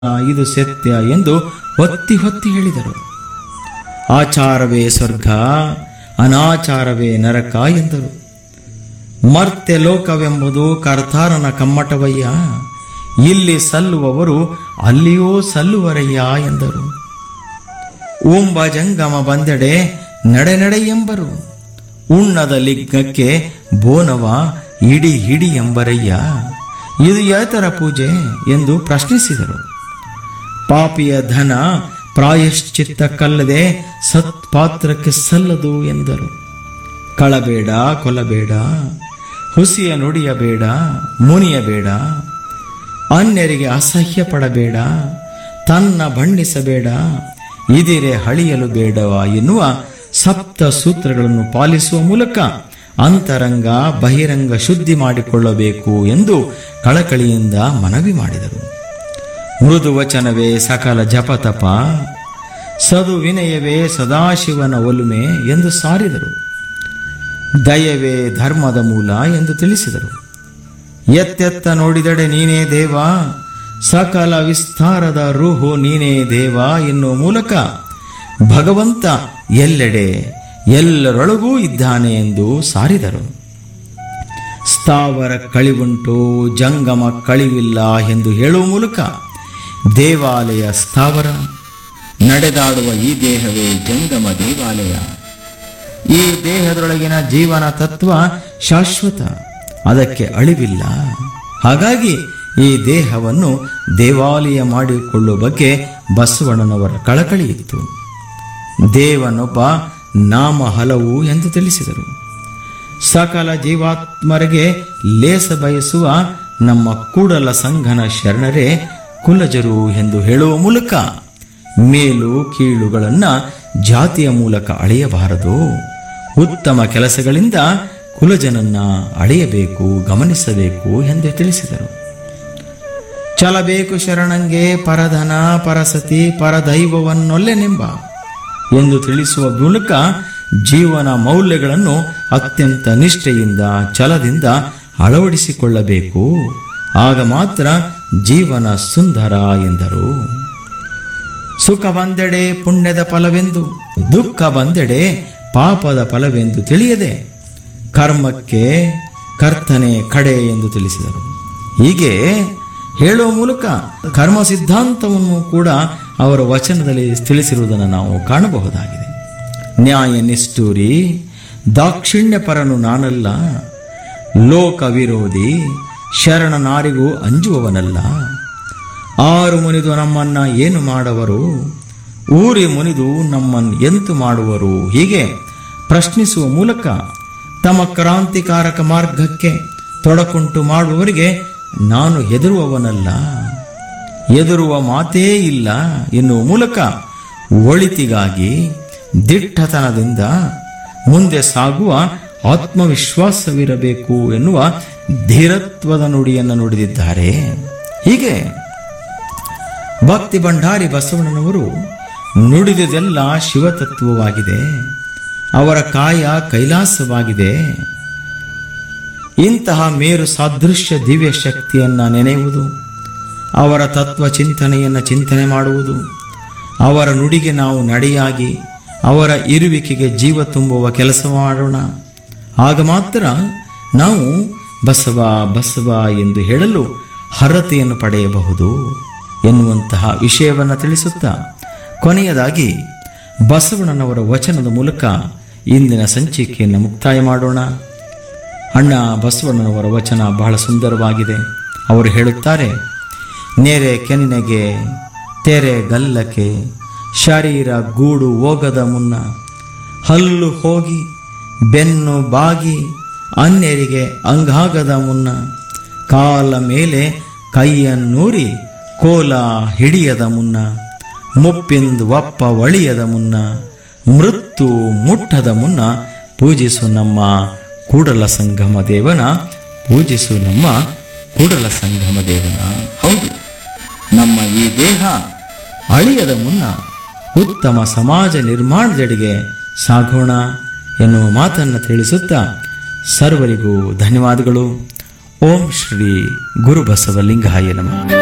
ಇದು ಸತ್ಯ ಎಂದು ಒತ್ತಿ ಹೊತ್ತಿ ಹೇಳಿದರು ಆಚಾರವೇ ಸ್ವರ್ಗ ಅನಾಚಾರವೇ ನರಕ ಎಂದರು ಮರ್ತ್ಯ ಲೋಕವೆಂಬುದು ಕರ್ತಾರನ ಕಮ್ಮಟವಯ್ಯ ಇಲ್ಲಿ ಸಲ್ಲುವವರು ಅಲ್ಲಿಯೂ ಸಲ್ಲುವರಯ್ಯ ಎಂದರು ಓಂಬ ಜಂಗಮ ಬಂದೆಡೆ ನಡೆ ನಡೆ ಎಂಬರು ಉಣ್ಣದ ಲಿಂಗಕ್ಕೆ ಬೋನವ ಇಡಿ ಹಿಡಿ ಎಂಬರಯ್ಯ ಇದು ಯಾತರ ಪೂಜೆ ಎಂದು ಪ್ರಶ್ನಿಸಿದರು ಪಾಪಿಯ ಧನ ಪ್ರಾಯಶ್ಚಿತ್ತಕ್ಕಲ್ಲದೆ ಸತ್ಪಾತ್ರಕ್ಕೆ ಸಲ್ಲದು ಎಂದರು ಕಳಬೇಡ ಕೊಲಬೇಡ ಹುಸಿಯ ನುಡಿಯಬೇಡ ಮುನಿಯಬೇಡ ಅನ್ಯರಿಗೆ ಅಸಹ್ಯ ಪಡಬೇಡ ತನ್ನ ಬಣ್ಣಿಸಬೇಡ ಇದಿರೆ ಹಳಿಯಲು ಬೇಡವ ಎನ್ನುವ ಸಪ್ತ ಸೂತ್ರಗಳನ್ನು ಪಾಲಿಸುವ ಮೂಲಕ ಅಂತರಂಗ ಬಹಿರಂಗ ಶುದ್ಧಿ ಮಾಡಿಕೊಳ್ಳಬೇಕು ಎಂದು ಕಳಕಳಿಯಿಂದ ಮನವಿ ಮಾಡಿದರು ಮೃದು ವಚನವೇ ಸಕಲ ಜಪತಪ ಸದು ವಿನಯವೇ ಸದಾಶಿವನ ಒಲುಮೆ ಎಂದು ಸಾರಿದರು ದಯವೇ ಧರ್ಮದ ಮೂಲ ಎಂದು ತಿಳಿಸಿದರು ಎತ್ತೆತ್ತ ನೋಡಿದಡೆ ನೀನೇ ದೇವ ಸಕಲ ವಿಸ್ತಾರದ ರೂಹು ನೀನೇ ದೇವ ಎನ್ನುವ ಮೂಲಕ ಭಗವಂತ ಎಲ್ಲೆಡೆ ಎಲ್ಲರೊಳಗೂ ಇದ್ದಾನೆ ಎಂದು ಸಾರಿದರು ಸ್ಥಾವರ ಕಳಿವುಂಟು ಜಂಗಮ ಕಳಿವಿಲ್ಲ ಎಂದು ಹೇಳುವ ಮೂಲಕ ದೇವಾಲಯ ಸ್ಥಾವರ ನಡೆದಾಡುವ ಈ ದೇಹವೇ ಜಂಗಮ ದೇವಾಲಯ ಈ ದೇಹದೊಳಗಿನ ಜೀವನ ತತ್ವ ಶಾಶ್ವತ ಅದಕ್ಕೆ ಅಳಿವಿಲ್ಲ ಹಾಗಾಗಿ ಈ ದೇಹವನ್ನು ದೇವಾಲಯ ಮಾಡಿಕೊಳ್ಳುವ ಬಗ್ಗೆ ಬಸವಣ್ಣನವರ ಕಳಕಳಿ ಇತ್ತು ದೇವನೊಬ್ಬ ನಾಮ ಹಲವು ಎಂದು ತಿಳಿಸಿದರು ಸಕಲ ಜೀವಾತ್ಮರಿಗೆ ಲೇಸ ಬಯಸುವ ನಮ್ಮ ಕೂಡಲ ಸಂಘನ ಶರಣರೇ ಕುಲಜರು ಎಂದು ಹೇಳುವ ಮೂಲಕ ಮೇಲು ಕೀಳುಗಳನ್ನ ಜಾತಿಯ ಮೂಲಕ ಅಳೆಯಬಾರದು ಉತ್ತಮ ಕೆಲಸಗಳಿಂದ ಕುಲಜನನ್ನ ಅಳೆಯಬೇಕು ಗಮನಿಸಬೇಕು ಎಂದು ತಿಳಿಸಿದರು ಚಲಬೇಕು ಶರಣಂಗೆ ಪರಧನ ಪರಸತಿ ಪರದೈವವನ್ನೊಲ್ಲೆನೆಂಬ ಎಂದು ತಿಳಿಸುವ ಮೂಲಕ ಜೀವನ ಮೌಲ್ಯಗಳನ್ನು ಅತ್ಯಂತ ನಿಷ್ಠೆಯಿಂದ ಛಲದಿಂದ ಅಳವಡಿಸಿಕೊಳ್ಳಬೇಕು ಆಗ ಮಾತ್ರ ಜೀವನ ಸುಂದರ ಎಂದರು ಸುಖ ಬಂದೆಡೆ ಪುಣ್ಯದ ಫಲವೆಂದು ದುಃಖ ಬಂದೆಡೆ ಪಾಪದ ಫಲವೆಂದು ತಿಳಿಯದೆ ಕರ್ಮಕ್ಕೆ ಕರ್ತನೆ ಕಡೆ ಎಂದು ತಿಳಿಸಿದರು ಹೀಗೆ ಹೇಳುವ ಮೂಲಕ ಕರ್ಮ ಸಿದ್ಧಾಂತವನ್ನು ಕೂಡ ಅವರ ವಚನದಲ್ಲಿ ತಿಳಿಸಿರುವುದನ್ನು ನಾವು ಕಾಣಬಹುದಾಗಿದೆ ನ್ಯಾಯ ನಿಷ್ಠೂರಿ ದಾಕ್ಷಿಣ್ಯಪರನು ನಾನಲ್ಲ ಲೋಕ ವಿರೋಧಿ ಶರಣನಾರಿಗೂ ಅಂಜುವವನಲ್ಲ ಆರು ಮುನಿದು ನಮ್ಮನ್ನ ಏನು ಮಾಡವರು ಊರಿ ಮುನಿದು ನಮ್ಮನ್ನು ಎಂತು ಮಾಡುವರು ಹೀಗೆ ಪ್ರಶ್ನಿಸುವ ಮೂಲಕ ತಮ್ಮ ಕ್ರಾಂತಿಕಾರಕ ಮಾರ್ಗಕ್ಕೆ ತೊಡಕುಂಟು ಮಾಡುವವರಿಗೆ ನಾನು ಹೆದರುವವನಲ್ಲ ಎದುರುವ ಮಾತೇ ಇಲ್ಲ ಎನ್ನುವ ಮೂಲಕ ಒಳಿತಿಗಾಗಿ ದಿಟ್ಟತನದಿಂದ ಮುಂದೆ ಸಾಗುವ ಆತ್ಮವಿಶ್ವಾಸವಿರಬೇಕು ಎನ್ನುವ ಧೀರತ್ವದ ನುಡಿಯನ್ನು ನುಡಿದಿದ್ದಾರೆ ಹೀಗೆ ಭಕ್ತಿ ಭಂಡಾರಿ ಬಸವಣ್ಣನವರು ನುಡಿದುದೆಲ್ಲ ಶಿವತತ್ವವಾಗಿದೆ ಅವರ ಕಾಯ ಕೈಲಾಸವಾಗಿದೆ ಇಂತಹ ಮೇರು ಸಾದೃಶ್ಯ ದಿವ್ಯ ಶಕ್ತಿಯನ್ನ ನೆನೆಯುವುದು ಅವರ ತತ್ವ ಚಿಂತನೆಯನ್ನು ಚಿಂತನೆ ಮಾಡುವುದು ಅವರ ನುಡಿಗೆ ನಾವು ನಡೆಯಾಗಿ ಅವರ ಇರುವಿಕೆಗೆ ಜೀವ ತುಂಬುವ ಕೆಲಸ ಮಾಡೋಣ ಆಗ ಮಾತ್ರ ನಾವು ಬಸವ ಬಸವ ಎಂದು ಹೇಳಲು ಹರತೆಯನ್ನು ಪಡೆಯಬಹುದು ಎನ್ನುವಂತಹ ವಿಷಯವನ್ನು ತಿಳಿಸುತ್ತಾ ಕೊನೆಯದಾಗಿ ಬಸವಣ್ಣನವರ ವಚನದ ಮೂಲಕ ಇಂದಿನ ಸಂಚಿಕೆಯನ್ನು ಮುಕ್ತಾಯ ಮಾಡೋಣ ಅಣ್ಣ ಬಸವಣ್ಣನವರ ವಚನ ಬಹಳ ಸುಂದರವಾಗಿದೆ ಅವರು ಹೇಳುತ್ತಾರೆ ನೇರೆ ಕೆನ್ನೆಗೆ ತೆರೆ ಗಲ್ಲಕ್ಕೆ ಶರೀರ ಗೂಡು ಹೋಗದ ಮುನ್ನ ಹಲ್ಲು ಹೋಗಿ ಬೆನ್ನು ಬಾಗಿ ಅನ್ಯರಿಗೆ ಅಂಗಾಗದ ಮುನ್ನ ಕಾಲ ಮೇಲೆ ಕೈಯನ್ನೂರಿ ಕೋಲ ಹಿಡಿಯದ ಮುನ್ನ ಮುಪ್ಪಿಂದು ಒಪ್ಪ ಒಳಿಯದ ಮುನ್ನ ಮೃತ್ಯು ಮುಟ್ಟದ ಮುನ್ನ ಪೂಜಿಸು ನಮ್ಮ ಕೂಡಲ ಸಂಗಮ ದೇವನ ಪೂಜಿಸು ನಮ್ಮ ಕೂಡಲ ಸಂಗಮ ದೇವನ ಹೌದು ನಮ್ಮ ಈ ದೇಹ ಅಳಿಯದ ಮುನ್ನ ಉತ್ತಮ ಸಮಾಜ ನಿರ್ಮಾಣದೆಡೆಗೆ ಸಾಗೋಣ ಎನ್ನುವ ಮಾತನ್ನು ತಿಳಿಸುತ್ತಾ ಸರ್ವರಿಗೂ ಧನ್ಯವಾದಗಳು ಓಂ ಶ್ರೀ ಗುರು ಬಸವಲಿಂಗಾಯ ನಮಃ